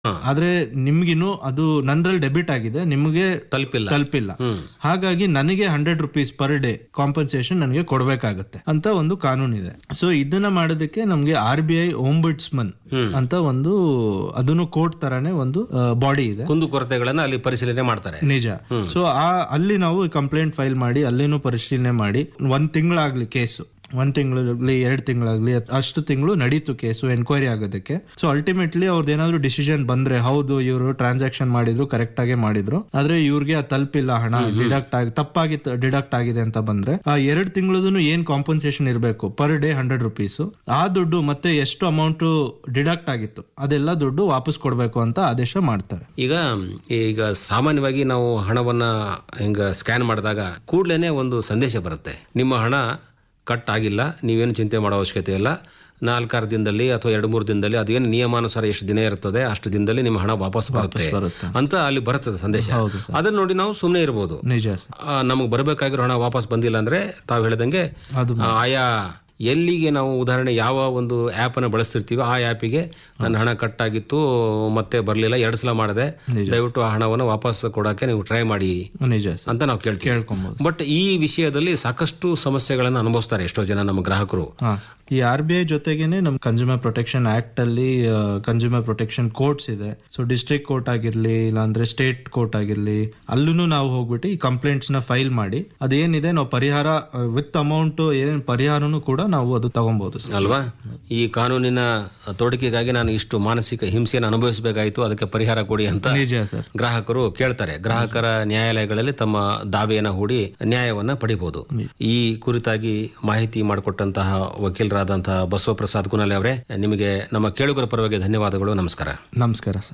ಆದ್ರೆ ನಿಮ್ಗಿನ್ನು ಅದು ನನ್ರಲ್ಲಿ ಡೆಬಿಟ್ ಆಗಿದೆ ನಿಮಗೆ ತಲುಪಿಲ್ಲ ತಲುಪಿಲ್ಲ ಹ್ಮ್. ಹಾಗಾಗಿ ನನಗೆ hundred rupees per day compensation ನನಗೆ ಕೊಡ್ಬೇಕಾಗತ್ತೆ ಅಂತ ಒಂದು ಕಾನೂನಿದೆ ಸೊ ಇದನ್ನ ಮಾಡೋದಕ್ಕೆ ನಮ್ಗೆ ಆರ್ ಬಿ ಐ ಓಂಬುಡ್ಸ್ಮನ್ ಅಂತ ಒಂದು ಅದನ್ನು ಕೋರ್ಟ್ ತರಾನೇ ಒಂದು ಬಾಡಿ ಇದೆ ಕುಂದು ಕೊರತೆಗಳನ್ನ ಅಲ್ಲಿ ಪರಿಶೀಲನೆ ಮಾಡ್ತಾರೆ ನಿಜ ಸೊ ಆ ಅಲ್ಲಿ ನಾವು ಕಂಪ್ಲೇಂಟ್ ಫೈಲ್ ಮಾಡಿ ಅಲ್ಲಿನೂ ಪರಿಶೀಲನೆ ಮಾಡಿ ಒಂದ್ ತಿಂಗಳಾಗ್ಲಿ ಕೇಸು ಒಂದ್ ತಿಂಗಳಾಗ್ಲಿ ಎರಡ್ ತಿಂಗಳಾಗ್ಲಿ ಅಷ್ಟು ತಿಂಗಳು ನಡೀತು ಕೇಸು ಎನ್ಕ್ವೈರಿ ಆಗೋದಕ್ಕೆ ಸೊ ಅಲ್ಟಿಮೇಟ್ಲಿ ಅವ್ರದ್ದು ಏನಾದ್ರು ಡಿಸಿಷನ್ ಬಂದ್ರೆ ಹೌದು ಇವರು ಟ್ರಾನ್ಸಾಕ್ಷನ್ ಮಾಡಿದ್ರು ಕರೆಕ್ಟ್ ಆಗಿ ಮಾಡಿದ್ರು ಆದ್ರೆ ಇವ್ರಿಗೆ ಅದು ತಲುಪಿಲ್ಲ ಹಣ ಡಿಡಕ್ಟ್ ಆಗಿ ತಪ್ಪಾಗಿ ಡಿಡಕ್ಟ್ ಆಗಿದೆ ಅಂತ ಬಂದ್ರೆ ಆ ಎರಡ್ ತಿಂಗಳದೂ ಏನ್ ಕಾಂಪನ್ಸೇಷನ್ ಇರಬೇಕು ಪರ್ ಡೇ ಹಂಡ್ರೆಡ್ ರುಪೀಸ್ ಆ ದುಡ್ಡು ಮತ್ತೆ ಎಷ್ಟು ಅಮೌಂಟ್ ಡಿಡಕ್ಟ್ ಆಗಿತ್ತು ಅದೆಲ್ಲ ದುಡ್ಡು ವಾಪಸ್ ಕೊಡ್ಬೇಕು ಅಂತ ಆದೇಶ ಮಾಡ್ತಾರೆ ಈಗ ಈಗ ಸಾಮಾನ್ಯವಾಗಿ ನಾವು ಹಣವನ್ನ ಹಿಂಗ ಸ್ಕ್ಯಾನ್ ಮಾಡಿದಾಗ ಕೂಡ್ಲೇನೆ ಒಂದು ಸಂದೇಶ ಬರುತ್ತೆ ನಿಮ್ಮ ಹಣ ಕಟ್ ಆಗಿಲ್ಲ ನೀವೇನು ಚಿಂತೆ ಮಾಡೋ ಅವಶ್ಯಕತೆ ಇಲ್ಲ ನಾಲ್ಕಾರು ದಿನದಲ್ಲಿ ಅಥವಾ ಎರಡು ಮೂರು ದಿನದಲ್ಲಿ ಅದೇನು ನಿಯಮಾನುಸಾರ ಎಷ್ಟು ದಿನ ಇರ್ತದೆ ಅಷ್ಟು ದಿನದಲ್ಲಿ ನಿಮ್ಮ ಹಣ ವಾಪಸ್ ಬರುತ್ತೆ ಬರುತ್ತೆ. ಅಂತ ಅಲ್ಲಿ ಬರುತ್ತದೆ ಸಂದೇಶ ಅದನ್ನ ನೋಡಿ ನಾವು ಸುಮ್ಮನೆ ಇರ್ಬೋದು ನಿಜ ಸರ್ ನಮಗೆ ಬರಬೇಕಾಗಿರೋ ಹಣ ವಾಪಸ್ ಬಂದಿಲ್ಲ ಅಂದ್ರೆ ತಾವು ಹೇಳ್ದಂಗೆ ಅದು ಆ, ಆಯಾ ಎಲ್ಲಿಗೆ ನಾವು ಉದಾಹರಣೆ ಯಾವ ಒಂದು ಆ್ಯಪ್ ಅನ್ನು ಬಳಸ್ತಿರ್ತೀವಿ ಆ ಆ್ಯಪಿಗೆ ನನ್ನ ಹಣ ಕಟ್ ಆಗಿತ್ತು ಮತ್ತೆ ಬರಲಿಲ್ಲ ಎರಡು ಸಲ ಮಾಡಿದೆ ದಯವಿಟ್ಟು ಆ ಹಣವನ್ನು ವಾಪಸ್ ಕೊಡೋಕೆ ನೀವು ಟ್ರೈ ಮಾಡಿ ನಿಜ ಸರ್ ಅಂತ ನಾವು ಕೇಳ್ತೀವಿ ಕೇಳ್ಕೊಬಹುದು ಬಟ್ ಈ ವಿಷಯದಲ್ಲಿ ಸಾಕಷ್ಟು ಸಮಸ್ಯೆಗಳನ್ನು ಅನುಭವಿಸ್ತಾರೆ ಎಷ್ಟೋ ಜನ ನಮ್ಮ ಗ್ರಾಹಕರು ಹಾ ಈ ಆರ್ ಬಿ ಐ ಜೊತೆಗೇನೆ ನಮ್ ಕನ್ಸ್ಯೂಮರ್ ಪ್ರೊಟೆಕ್ಷನ್ ಆಕ್ಟ್ ಅಲ್ಲಿ ಕನ್ಸ್ಯೂಮರ್ ಪ್ರೊಟೆಕ್ಷನ್ ಕೋರ್ಟ್ಸ್ ಇದೆ ಸೊ ಡಿಸ್ಟ್ರಿಕ್ಟ್ ಕೋರ್ಟ್ ಆಗಿರ್ಲಿ ಇಲ್ಲಾಂದ್ರೆ ಸ್ಟೇಟ್ ಕೋರ್ಟ್ ಆಗಿರ್ಲಿ ಅಲ್ಲೂ ನಾವು ಹೋಗ್ಬಿಟ್ಟು ಈ ಕಂಪ್ಲೇಂಟ್ಸ್ ನ ಫೈಲ್ ಮಾಡಿ ಅದೇನಿದೆ ನಾವು ಪರಿಹಾರ ವಿತ್ ಅಮೌಂಟ್ ಏನ್ ಪರಿಹಾರನು ಕೂಡ ನಾವು ಅದು ತಗೊಬಹುದು ಸರ್ ಅಲ್ವಾ ಈ ಕಾನೂನಿನ ತೋಡಿಕೆಗಾಗಿ ನಾನು ಇಷ್ಟು ಮಾನಸಿಕ ಹಿಂಸೆಯನ್ನು ಅನುಭವಿಸಬೇಕಾಯಿತು ಅದಕ್ಕೆ ಪರಿಹಾರ ಕೊಡಿ ಅಂತ ನಿಜ ಸರ್ ಗ್ರಾಹಕರು ಕೇಳ್ತಾರೆ ಗ್ರಾಹಕರ ನ್ಯಾಯಾಲಯಗಳಲ್ಲಿ ತಮ್ಮ ದಾವೆಯನ್ನ ಹೂಡಿ ನ್ಯಾಯವನ್ನ ಪಡಿಬಹುದು ಈ ಕುರಿತಾಗಿ ಮಾಹಿತಿ ಮಾಡಿಕೊಟ್ಟಂತಹ ವಕೀಲರಾದಂತಹ ಬಸವಪ್ರಸಾದ್ ಕುನಲೆ ಅವರೇ ನಿಮಗೆ ನಮ್ಮ ಕೇಳುಗರ ಪರವಾಗಿ ಧನ್ಯವಾದಗಳು ನಮಸ್ಕಾರ ನಮಸ್ಕಾರ ಸರ್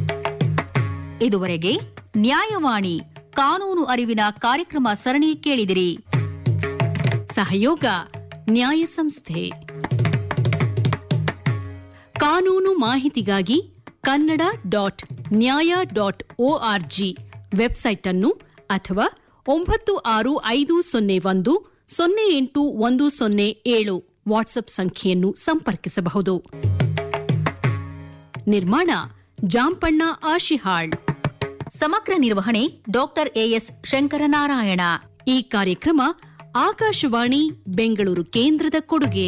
ಇದುವರೆಗೆ ನ್ಯಾಯವಾಣಿ ಕಾನೂನು ಅರಿವಿನ ಕಾರ್ಯಕ್ರಮ ಸರಣಿ ಕೇಳಿದಿರಿ ಸಹಯೋಗ ನ್ಯಾಯ ಸಂಸ್ಥೆ ಕಾನೂನು ಮಾಹಿತಿಗಾಗಿ Kannada dot nyaya dot ORG website ಅನ್ನು ಅಥವಾ ಒಂಬತ್ತು ಆರು ಐದು ಸೊನ್ನೆ ಒಂದು ಸೊನ್ನೆ ಎಂಟು ಒಂದು ಸೊನ್ನೆ ಏಳು ವಾಟ್ಸ್ಆಪ್ ಸಂಖ್ಯೆಯನ್ನು ಸಂಪರ್ಕಿಸಬಹುದು ನಿರ್ಮಾಣ ಜಾಂಪಣ್ಣ ಆಶಿಹಾಳ್ ಸಮಗ್ರ ನಿರ್ವಹಣೆ ಡಾಕ್ಟರ್ ಎಎಸ್ ಶಂಕರನಾರಾಯಣ ಈ ಕಾರ್ಯಕ್ರಮ ಆಕಾಶವಾಣಿ ಬೆಂಗಳೂರು ಕೇಂದ್ರದ ಕೊಡುಗೆ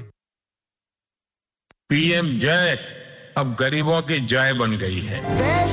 पीएम जय अब गरीबों की जय बन गई है देश